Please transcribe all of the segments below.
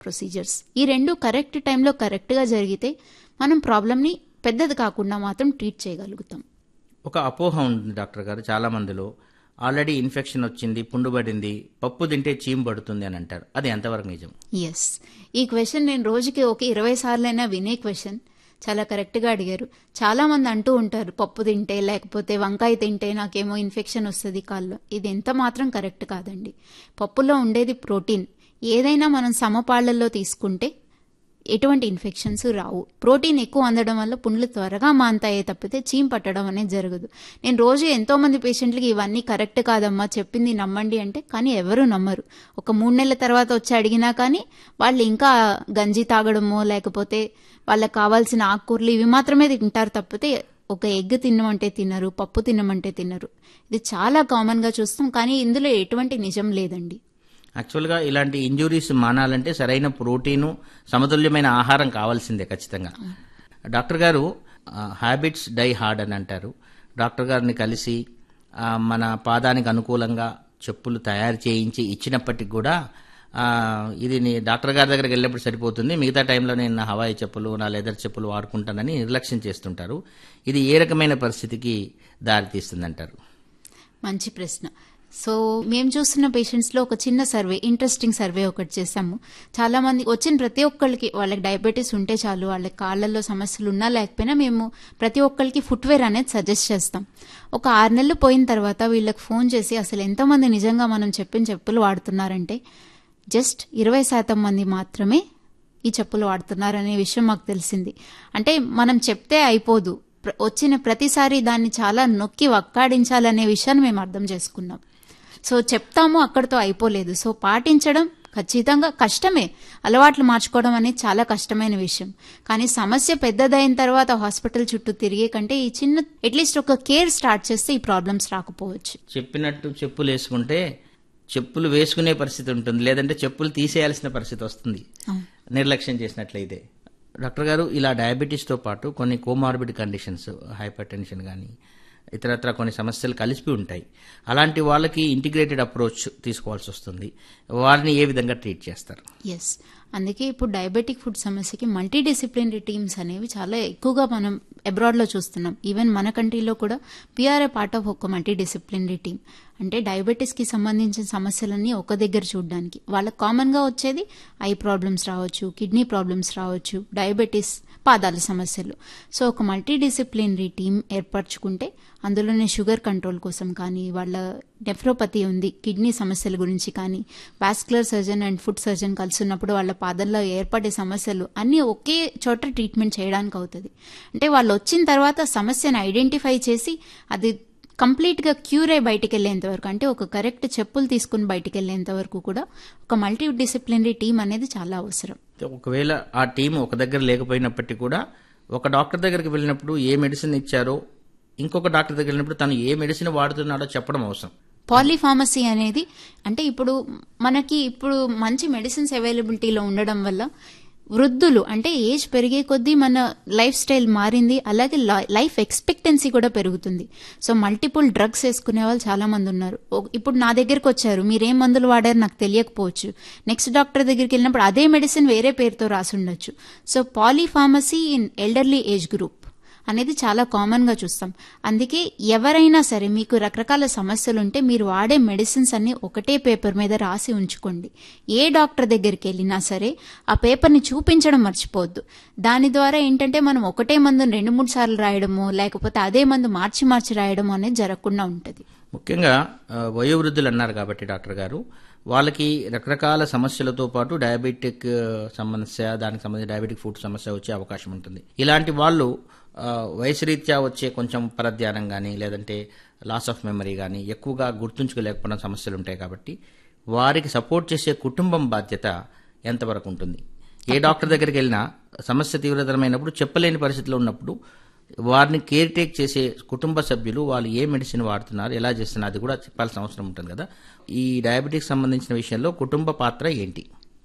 procedures ఈ రెండు correct టైంలో కరెక్ట్గా జరిగితే మనం ప్రాబ్లమ్ని పెద్దది కాకుండా మాత్రం ట్రీట్ చేయగలుగుతాం ఒక అపోహ ఉంది డాక్టర్ గారు చాలా మందిలో ఆల్రెడీ ఇన్ఫెక్షన్ వచ్చింది పుండు పడింది పప్పు తింటే చీము పడుతుంది అని అంటారు అది ఎంతవరకు నిజం ఎస్ ఈ క్వశ్చన్ నేను రోజుకి ఒక ఇరవై సార్లైనా వినే క్వశ్చన్ చాలా కరెక్ట్గా అడిగారు చాలా మంది అంటూ ఉంటారు పప్పు తింటే లేకపోతే వంకాయ తింటే నాకేమో ఇన్ఫెక్షన్ వస్తుంది కాల్లో ఇది ఎంత మాత్రం కరెక్ట్ కాదండి పప్పులో ఉండేది ప్రోటీన్ ఏదైనా మనం సమపాళ్లలో తీసుకుంటే ఎటువంటి ఇన్ఫెక్షన్స్ రావు ప్రోటీన్ ఎక్కువ అందడం వల్ల పుండ్లు త్వరగా మాంతాయే తప్పితే చీమ్ పట్టడం అనేది జరగదు నేను రోజు ఎంతో మంది పేషెంట్లకి ఇవన్నీ కరెక్ట్ కాదమ్మా చెప్పింది నమ్మండి అంటే కానీ ఎవరు నమ్మరు ఒక మూడు నెలల తర్వాత వచ్చి అడిగినా కానీ వాళ్ళు ఇంకా గంజి తాగడమో లేకపోతే వాళ్ళకి కావాల్సిన ఆకుకూరలు ఇవి మాత్రమే తింటారు తప్పితే ఒక ఎగ్ తినమంటే తినరు పప్పు తినమంటే తినరు ఇది చాలా కామన్గా చూస్తాం కానీ ఇందులో ఎటువంటి నిజం లేదండి యాక్చువల్గా ఇలాంటి ఇంజురీస్ మానాలంటే సరైన ప్రోటీను సమతుల్యమైన ఆహారం కావాల్సిందే ఖచ్చితంగా డాక్టర్ గారు హ్యాబిట్స్ డై హార్డ్ అని అంటారు డాక్టర్ గారిని కలిసి ఆ, మన పాదానికి అనుకూలంగా చెప్పులు తయారు చేయించి ఇచ్చినప్పటికి కూడా ఆ, ఇది నీ డాక్టర్ గారి దగ్గరికి వెళ్ళినప్పుడు సరిపోతుంది మిగతా టైంలో నేను నా హవాయి చెప్పులు నా లెదర్ చెప్పులు వాడుకుంటానని నిర్లక్ష్యం చేస్తుంటారు ఇది ఏ రకమైన పరిస్థితికి దారితీస్తుందంటారు మంచి ప్రశ్న సో మేము చూస్తున్న పేషెంట్స్లో ఒక చిన్న సర్వే ఇంట్రెస్టింగ్ సర్వే ఒకటి చేసాము చాలా మంది వచ్చిన ప్రతి ఒక్కరికి వాళ్ళకి డయాబెటీస్ ఉంటే చాలు వాళ్ళకి కాళ్ళల్లో సమస్యలు ఉన్నా లేకపోయినా మేము ప్రతి ఒక్కరికి ఫుట్వేర్ అనేది సజెస్ట్ చేస్తాం ఒక ఆరు నెలలు పోయిన తర్వాత వీళ్ళకి ఫోన్ చేసి అసలు ఎంతమంది నిజంగా మనం చెప్పిన చెప్పులు వాడుతున్నారంటే జస్ట్ ఇరవై శాతం మంది మాత్రమే ఈ చెప్పులు వాడుతున్నారనే విషయం మాకు తెలిసింది అంటే మనం చెప్తే అయిపోదు ప్ర- వచ్చిన ప్రతిసారి దాన్ని చాలా నొక్కి వక్కాడించాలనే విషయాన్ని మేము అర్థం చేసుకున్నాం సో చెప్తాము అక్కడితో అయిపోలేదు సో పాటించడం ఖచ్చితంగా కష్టమే అలవాట్లు మార్చుకోవడం అనేది చాలా కష్టమైన విషయం కానీ సమస్య పెద్దదైన తర్వాత హాస్పిటల్ చుట్టూ తిరిగే కంటే ఈ చిన్న అట్లీస్ట్ ఒక కేర్ స్టార్ట్ చేస్తే ఈ ప్రాబ్లమ్స్ రాకపోవచ్చు చెప్పినట్టు చెప్పులు వేసుకుంటే చెప్పులు వేసుకునే పరిస్థితి ఉంటుంది లేదంటే చెప్పులు తీసేయాల్సిన పరిస్థితి వస్తుంది నిర్లక్ష్యం చేసినట్లయితే డాక్టర్ గారు ఇలా డయాబెటీస్తో పాటు కొన్ని కోమార్బిడ్ కండిషన్స్ హైపర్ టెన్షన్ కానీ ఇతరత్ర కొన్ని సమస్యలు కలిపి ఉంటాయి అలాంటి వాళ్ళకి ఇంటిగ్రేటెడ్ అప్రోచ్ తీసుకోవాల్సి వస్తుంది వారిని ఏ విధంగా ట్రీట్ చేస్తారు ఎస్ అందుకే ఇప్పుడు డయాబెటిక్ ఫుడ్ సమస్యకి మల్టీ డిసిప్లినరీ టీమ్స్ అనేవి చాలా ఎక్కువగా మనం అబ్రాడ్లో చూస్తున్నాం ఈవెన్ మన కంట్రీలో కూడా పిఆర్ఏ పార్ట్ ఆఫ్ ఒక మల్టీ డిసిప్లినరీ టీమ్ అంటే డయాబెటీస్కి సంబంధించిన సమస్యలన్నీ ఒక దగ్గర చూడడానికి వాళ్ళకి కామన్గా వచ్చేది ఐ ప్రాబ్లమ్స్ రావచ్చు కిడ్నీ ప్రాబ్లమ్స్ రావచ్చు డయాబెటీస్ పాదాల సమస్యలు సో ఒక మల్టీ డిసిప్లినరీ టీం ఏర్పరచుకుంటే అందులోనే షుగర్ కంట్రోల్ కోసం కానీ వాళ్ళ నెఫ్రోపతి ఉంది కిడ్నీ సమస్యల గురించి కానీ vascular surgeon and foot surgeon కలిసినప్పుడు వాళ్ళ పాదల్లో ఏర్పడే సమస్యలు అన్నీ ఒకే చోట ట్రీట్మెంట్ చేయడానికి అవుతుంది అంటే వాళ్ళు వచ్చిన తర్వాత సమస్యను ఐడెంటిఫై చేసి అది కంప్లీట్గా క్యూర్ అయి బయటికి వెళ్ళేంత వరకు అంటే ఒక కరెక్ట్ చెప్పులు తీసుకుని బయటికి వెళ్ళేంత వరకు కూడా ఒక మల్టీ డిసిప్లినరీ టీం అనేది చాలా అవసరం ఒకవేళ ఆ టీం ఒక దగ్గర లేకపోయినప్పటికీ కూడా ఒక డాక్టర్ దగ్గరికి వెళ్ళినప్పుడు ఏ మెడిసిన్ ఇచ్చారో ఇంకొక డాక్టర్ దగ్గర వెళ్ళినప్పుడు తను ఏ మెడిసిన్ వాడుతున్నాడో చెప్పడం అవసరం పాలీఫార్మసీ అనేది అంటే ఇప్పుడు మనకి ఇప్పుడు మంచి మెడిసిన్స్ అవైలబిలిటీలో ఉండడం వల్ల వృద్ధులు అంటే ఏజ్ పెరిగే కొద్దీ మన లైఫ్ స్టైల్ మారింది అలాగే లైఫ్ ఎక్స్పెక్టెన్సీ కూడా పెరుగుతుంది సో మల్టిపుల్ డ్రగ్స్ వేసుకునే వాళ్ళు చాలా మంది ఉన్నారు ఓ- ఇప్పుడు నా దగ్గరకు వచ్చారు మీరేం మందులు వాడారు నాకు తెలియకపోవచ్చు నెక్స్ట్ డాక్టర్ దగ్గరికి వెళ్ళినప్పుడు అదే మెడిసిన్ వేరే పేరుతో రాసి ఉండొచ్చు so polypharmacy in elderly age group అనేది చాలా కామన్ గా చూస్తాం అందుకే ఎవరైనా సరే మీకు రకరకాల సమస్యలు ఉంటే మీరు వాడే మెడిసిన్స్ అన్ని ఒకటే పేపర్ మీద రాసి ఉంచుకోండి ఏ డాక్టర్ దగ్గరికి వెళ్ళినా సరే ఆ పేపర్ని చూపించడం మర్చిపోవద్దు దాని ద్వారా ఏంటంటే మనం ఒకటే మందుని రెండు మూడు సార్లు రాయడమో లేకపోతే అదే మందు మార్చి మార్చి రాయడమో అనేది జరగకుండా ఉంటుంది ముఖ్యంగా ఆ, వయోవృద్ధులు అన్నారు కాబట్టి డాక్టర్ గారు వాళ్ళకి రకరకాల సమస్యలతో పాటు డయాబెటిక్ ఆ, సమస్య దానికి సంబంధించి డయాబెటిక్ ఫుడ్ సమస్య వచ్చే అవకాశం ఉంటుంది ఇలాంటి వాళ్ళు ఆ, వయసు రీత్యా వచ్చే కొంచెం పరధ్యానం కానీ లేదంటే లాస్ ఆఫ్ మెమరీ కానీ ఎక్కువగా గుర్తుంచుకోలేకపోవడం సమస్యలు ఉంటాయి కాబట్టి వారికి సపోర్ట్ చేసే కుటుంబం బాధ్యత ఎంతవరకు ఉంటుంది ఏ డాక్టర్ దగ్గరికి వెళ్ళినా సమస్య తీవ్రతరమైనప్పుడు చెప్పలేని పరిస్థితిలో ఉన్నప్పుడు వారిని కేర్ టేక్ చేసే కుటుంబ సభ్యులు వాళ్ళు ఏ మెడిసిన్ వాడుతున్నారు ఎలా చేస్తున్నారు అది కూడా చెప్పాల్సిన అవసరం ఉంటుంది కదా ఈ డయాబెటిక్స్ సంబంధించిన విషయంలో కుటుంబ పాత్ర ఏంటి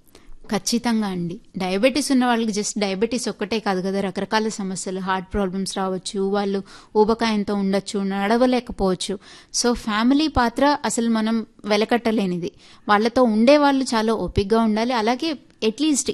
ఖచ్చితంగా అండి డయాబెటీస్ ఉన్న వాళ్ళకి జస్ట్ డయాబెటీస్ ఒక్కటే కాదు కదా రకరకాల సమస్యలు హార్ట్ ప్రాబ్లమ్స్ రావచ్చు వాళ్ళు ఊబకాయంతో ఉండొచ్చు నడవలేకపోవచ్చు సో ఫ్యామిలీ పాత్ర అసలు మనం వెలకట్టలేనిది వాళ్ళతో ఉండే వాళ్ళు చాలా ఓపిక్గా ఉండాలి అలాగే అట్లీస్ట్